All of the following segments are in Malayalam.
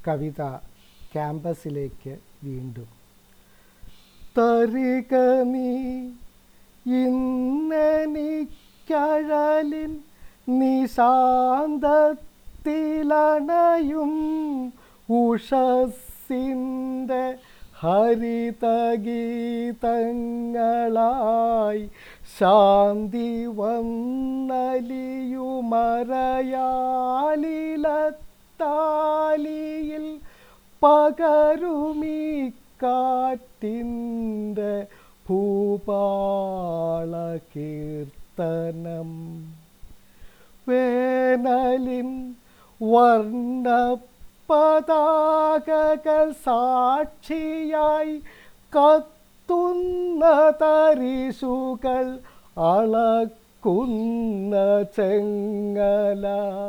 കവിത ക്യാമ്പസിലേക്ക് വീണ്ടും തരിക നീ ഇന്നെനിക്കഴലിൻ നിശാന്തത്തിലണയും ഉഷസ്സിൻ്റെ ഹരിതഗീതങ്ങളായി ശാന്തി വന്നലിയുമറയാലിലത്താലിയിൽ പകരുമീ കാറ്റിൻ്റെ ഭൂപാള കീർത്തനം വേനലിൻ വർണ്ണ പതാകകൾ സാക്ഷിയായി കത്തുന്ന തരിശുകൾ അളക്കുന്ന ചെങ്ങല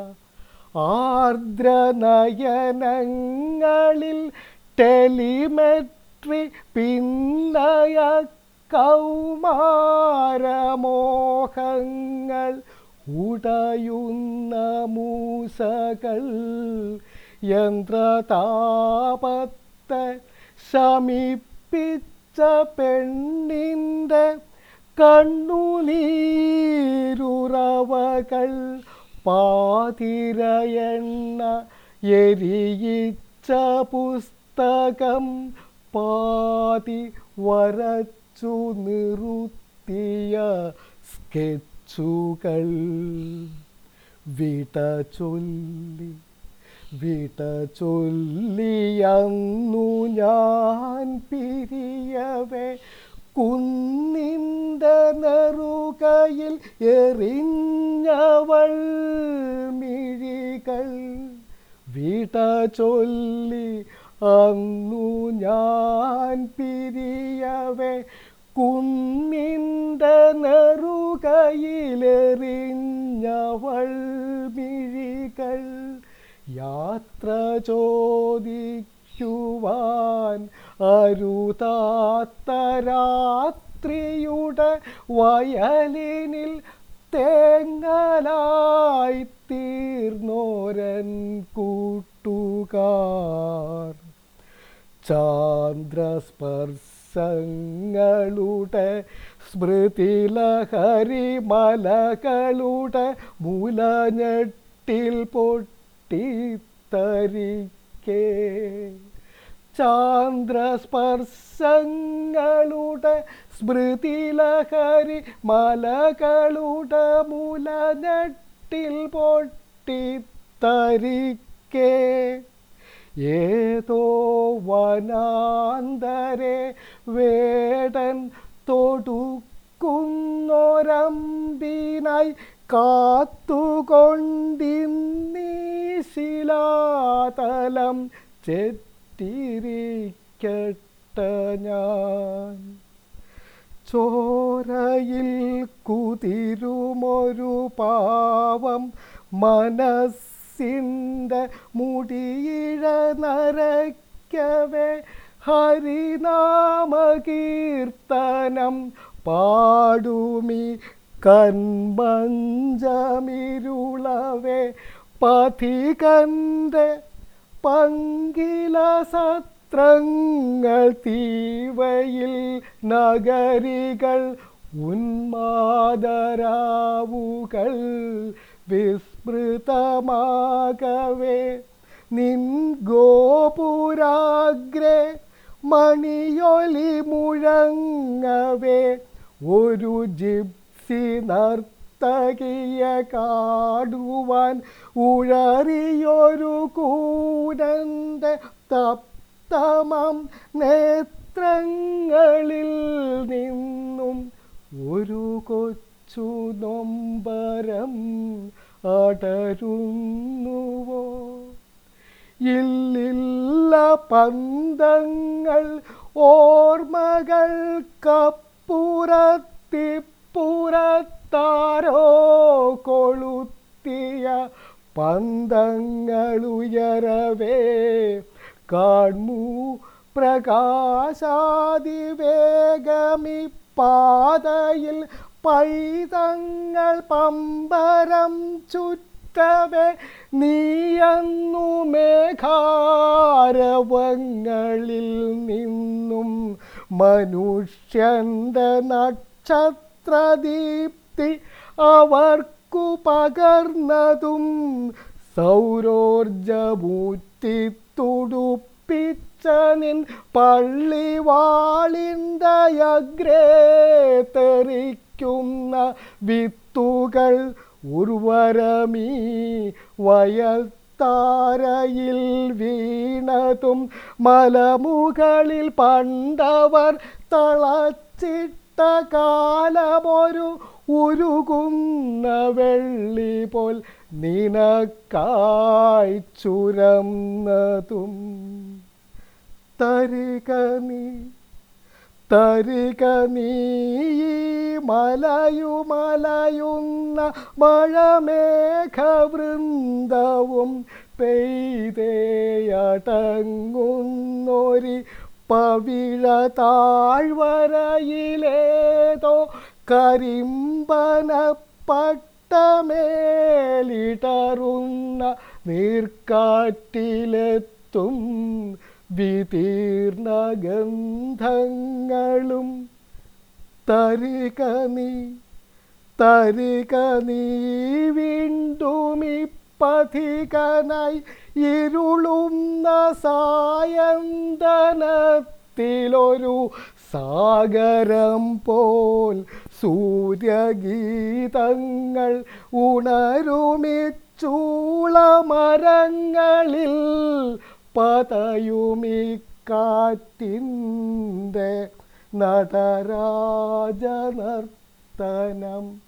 ആർദ്രനയനങ്ങളിൽ ടെലിമെട്രി പിന്നയ കൗമാരമോഹങ്ങൾ ഉടയുന്ന മൂസകൾ യന്ത്രതാപത്തെ ശമിപ്പിച്ച പെണ്ണിൻ്റെ കണ്ണുനീരുറവകൾ പാതിരയെണ്ണ എരിയിച്ച പുസ്തകം പാതി വരച്ചു നിറുത്തിയ സ്കെച്ചുകൾ വിട ചൊല്ലി വിട ചൊല്ലിയന്നു ഞാൻ പിരിയവേ കുന്നിൻ്റെ നെറുകയിൽ എറിഞ്ഞവൾ മിഴികൾ വിട ചൊല്ലി അന്നു ഞാൻ പിരിയവേ കുന്നിൻ്റെ നെറുകയിലെറിഞ്ഞവൾ മിഴികൾ യാത്ര ചോദിക്കുവാൻ അരുതാത്ത രാത്രിയുടെ വയലിനിൽ തേങ്ങലായി തീർന്നോരൻ കൂട്ടുകാർ ചാന്ദ്രസ്പർശങ്ങളുടെ സ്മൃതിലഹരി മലകളുടെ മുലഞ്ഞെട്ടിൽ പൊട്ടിത്തരിക്കേ ചാന്ദ്രസ്പർശങ്ങളുടെ സ്മൃതിലഹരി മലകളുടെ മുലഞ്ഞെട്ടിൽ പൊട്ടിത്തരിക്കേ ഏതോ വനാന്തരെ വേടൻ തൊടുക്കുന്നൊരമ്പിനായി കാത്തുകൊണ്ടിന്നീശിലാതലം ചെറ്റിരിക്കട്ട ഞാൻ ചോരയിൽ കുതിരുമൊരു പാവം മനസ്സിൻ്റെ മുടിയിഴ നരയ്ക്കവേ ഹരിനാമകീർത്തനം പാടുമി കൺമഞ്ചമിരുളവേ പഥികൻ്റെ പങ്കില സത്രങ്ങൾ തീവയിൽ നഗരികൾ ഉന്മാദരാവുകൾ വിസ്മൃതമാകവേ നിൻ ഗോപുരാഗ്രേ മണിയൊലി മുഴങ്ങവേ ഒരു ജിപ്സി നർത്തകിയെ കാടുവാൻ ഉഴറിയൊരു കൂടൻ്റെ തപ്തമം നേത്രങ്ങളിൽ നിന്നും ഒരു കൊച്ചു നൊമ്പരം അടരുന്നുവോ ഇല്ലില്ല പന്തങ്ങൾ ഓർമ്മകൾക്കപ്പുറത്തിപ്പുറത്താരോ കൊളുത്തിയ പന്തങ്ങളുയരവേ കാൺമൂ പ്രകാശാതിവേഗമി പാതയിൽ പൈതങ്ങൾ പമ്പരം ചുറ്റ മാറ്റവേ നീയെന്നു മേഘാരവങ്ങളിൽ നിന്നും മനുഷ്യന്റെ നക്ഷത്രദീപ്തി അവർക്കു പകർന്നതും സൗരോർജമൂറ്റി തുടുപ്പിച്ച നിൻ പള്ളിവാളിൻ്റെ അഗ്രേ തെറിക്കുന്ന വിത്തുകൾ ഉർവരമീ വയൽ താരയിൽ വീണതും മലമുകളിൽ പണ്ടവർ തളച്ചിട്ട കാലമൊരു ഉരുകുന്ന വെള്ളി പോൽ നിനക്കായി ചുരന്നതും തരിക നീ തരിക നീ ഈ മലയുമലയുന്ന മഴമേഘവൃന്ദവും പെയ്തേയടങ്ങുന്നൊരി പവിഴ താഴ്വരയിലേതോ കരിമ്പനപ്പട്ടമേലിടറുന്ന നീർക്കാറ്റിലെത്തും വിതീർണ ഗന്ധങ്ങളും തരിക നീ തരിക നീ വീണ്ടുമി പഥികനായി ഇരുളുന്ന സായന്തനത്തിലൊരു സാഗരം പോൽ സൂര്യഗീതങ്ങൾ ഉണരുമി ചൂളമരങ്ങളിൽ പതയുമി കാറ്റിൻ്റെ നടരാജനർത്തനം